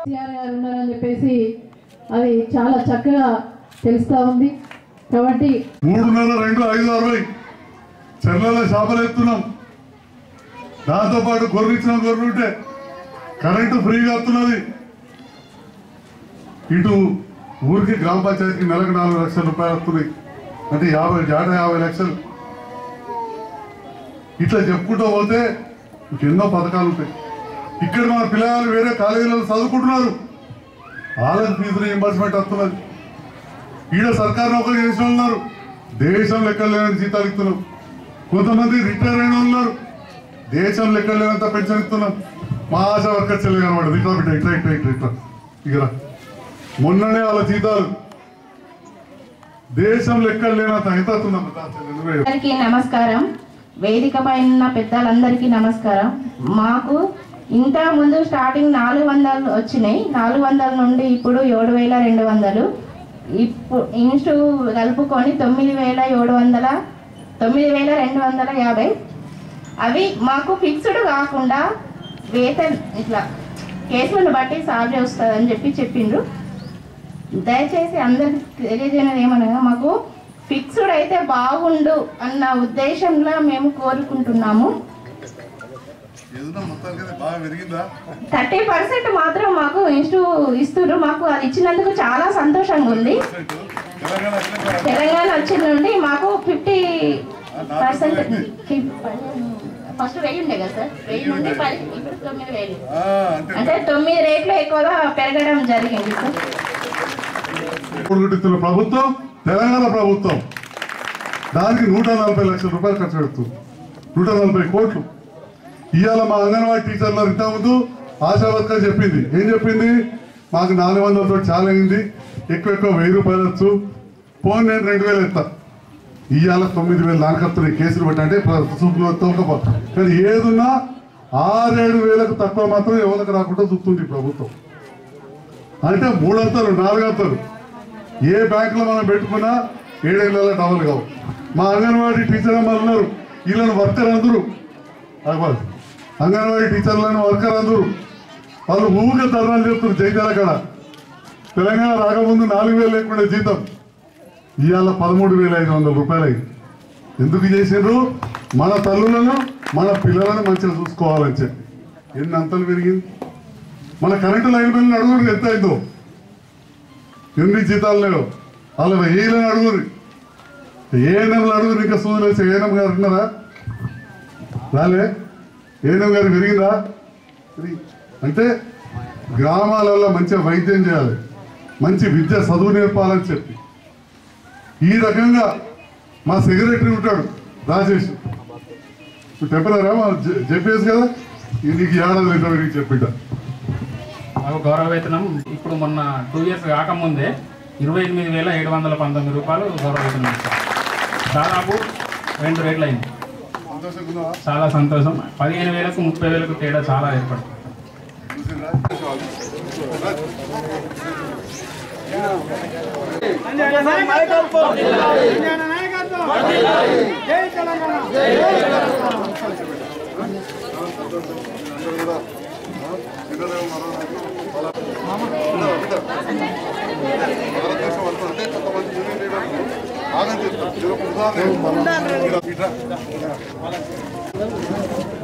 కేసీఆర్ గారు ఉన్నారని చెప్పేసి అది చాలా చక్కగా తెలుస్తూ ఉంది కాబట్టి మూడున్నర రెండు ఐదు అరవై చెర్లలో చేపలు ఎత్తున్నాం దాంతోపాటు గొర్రెలు ఇచ్చిన గొర్రెలు ఉంటే కరెంటు ఫ్రీగా వస్తున్నది ఇటు ఊరికి గ్రామ పంచాయతీకి నెలకు నాలుగు లక్షల రూపాయలు వస్తున్నాయి అంటే యాభై జాట యాభై లక్షలు ఇట్లా చెప్పుకుంటూ పోతే ఎన్నో పథకాలు ఉంటాయి ఇక్కడ మన పిల్లలు వేరే కాలేజీలలో చదువుకుంటున్నారు వాళ్ళకి ఫీజు రీఎంబర్స్మెంట్ వస్తున్నది ఈడ సర్కారు నౌకరీ చేసిన వాళ్ళు ఉన్నారు దేశం లెక్కలు లేని జీతాలు ఇస్తున్నాం కొంతమంది రిటైర్ అయిన వాళ్ళు ఉన్నారు దేశం లెక్కలు లేనంత పెన్షన్ ఇస్తున్నాం మా ఆశ వర్కర్ చెల్లి కనబడదు ఇట్లా బిడ్డ ఇట్లా ఇట్లా ఇట్లా ఇట్లా ఇక రా. మొన్ననే వాళ్ళ జీతాలు దేశం లెక్కలు లేనంత ఎంత అవుతున్నాం అందరికీ నమస్కారం వేదిక పైన ఉన్న పెద్దలందరికీ నమస్కారం మాకు ఇంత ముందు స్టార్టింగ్ నాలుగు వందలు వచ్చినాయి నాలుగు వందల నుండి ఇప్పుడు ఏడు వేల రెండు వందలు ఇప్పుడు ఇన్స్టు కలుపుకొని తొమ్మిది వేల ఏడు వందల తొమ్మిది వేల రెండు వందల యాభై అవి మాకు ఫిక్స్డ్ కాకుండా వేతన్ ఇట్లా కేసులను బట్టి సాలరీ వస్తుందని చెప్పి చెప్పిండ్రు దయచేసి అందరికి తెలియజేయడం ఏమనగా మాకు ఫిక్స్డ్ అయితే బాగుండు అన్న ఉద్దేశంలో మేము కోరుకుంటున్నాము ఏదైనా మొత్తానికి బాగా పెరిగిందా థర్టీ పర్సెంట్ మాత్రం మాకు ఇన్స్టు ఇస్తున్నారు మాకు అది ఇచ్చినందుకు చాలా సంతోషంగా ఉంది తెలంగాణ వచ్చినాక తెలంగాణ వచ్చిన నుండి మాకు ఫిఫ్టీ పర్సెంట్ ఫస్ట్ వెయ్యి ఉండే కదా సార్ వెయ్యి నుండి పది ఇప్పుడు తొమ్మిది వేలు ఆ, అంటే అంటే తొమ్మిది రేట్లు ఎక్కువగా పెరగడం జరిగింది సార్ పురుగుడుతున్న ప్రభుత్వం తెలంగాణ ప్రభుత్వం దానికి నూట నలభై లక్షల రూపాయలు ఖర్చు పెడుతుంది నూట నలభై కోట్లు ఇవాళ మా అంగన్వాడీ టీచర్లు ఇంతకుముందు ఆశా వర్కర్ చెప్పింది ఏం చెప్పింది మాకు నాలుగు వందలతో చాలా అయింది ఎక్కువ ఎక్కువ వెయ్యి రూపాయలు వచ్చు ఫోన్ నేను రెండు వేలు ఎత్తా ఇవాళ తొమ్మిది వేలు దానికి వస్తున్నాయి కేసులు బట్టి అంటే చూపులు తోకపో కానీ ఏదున్నా ఆరేడు వేలకు తక్కువ మాత్రం ఎవరికి రాకుండా చూస్తుంది ఈ ప్రభుత్వం అంటే మూడంతలు నాలుగంతలు ఏ బ్యాంకులో మనం పెట్టుకున్నా ఏడేళ్ళ డబల్ కావు మా అంగన్వాడీ టీచర్ అమ్మలు ఉన్నారు వీళ్ళని వర్కర్ అందరూ అవ్వాలి. అంగన్వాడీ టీచర్లను వర్కర్ అందరూ వాళ్ళు ఊరికే ధర్నాలు చెప్తున్నారు జైతాల కాడ తెలంగాణ రాకముందు నాలుగు వేలు లేకుండా జీతం ఇవాళ పదమూడు వేల ఐదు వందల రూపాయలు అయింది ఎందుకు చేసిండ్రు మన తల్లులను మన పిల్లలను మంచిగా చూసుకోవాలని చెప్పి ఎన్ని అంతలు పెరిగింది మన కరెంటు లైన్ బిల్లు అడుగురు ఎంత అయిందో ఎన్ని జీతాలు లేవు వాళ్ళ ఏళ్ళని అడుగురు ఏఎన్ఎంలు అడుగురు ఇంకా సూదులు వచ్చి ఏఎన్ఎం గారు ఉన్నారా రాలే ఏఎన్ఎం గారు పెరిగిందా పెరిగి- అంటే గ్రామాలలో మంచిగా వైద్యం చేయాలి మంచి విద్య చదువు నేర్పాలని చెప్పి ఈ రకంగా మా సెక్రటరీ ఉంటాడు రాజేష్ నువ్వు చెప్పినారా మా చెప్పేసి కదా ఈ నీకు ఏడాది లేదు చెప్పిండా మాకు గౌరవ వేతనం ఇప్పుడు మొన్న టూ ఇయర్స్ కాకముందే ఇరవై ఎనిమిది వేల ఏడు వందల పంతొమ్మిది రూపాయలు గౌరవ వేతనం ఇచ్చారు దాదాపు రెండు రేట్లు అయింది సంతోషంగా ఉన్నావా? చాలా సంతోషం పదిహేను వేలకు ముప్పై వేలకు తేడా చాలా ఏర్పడుతుంది ఆగండి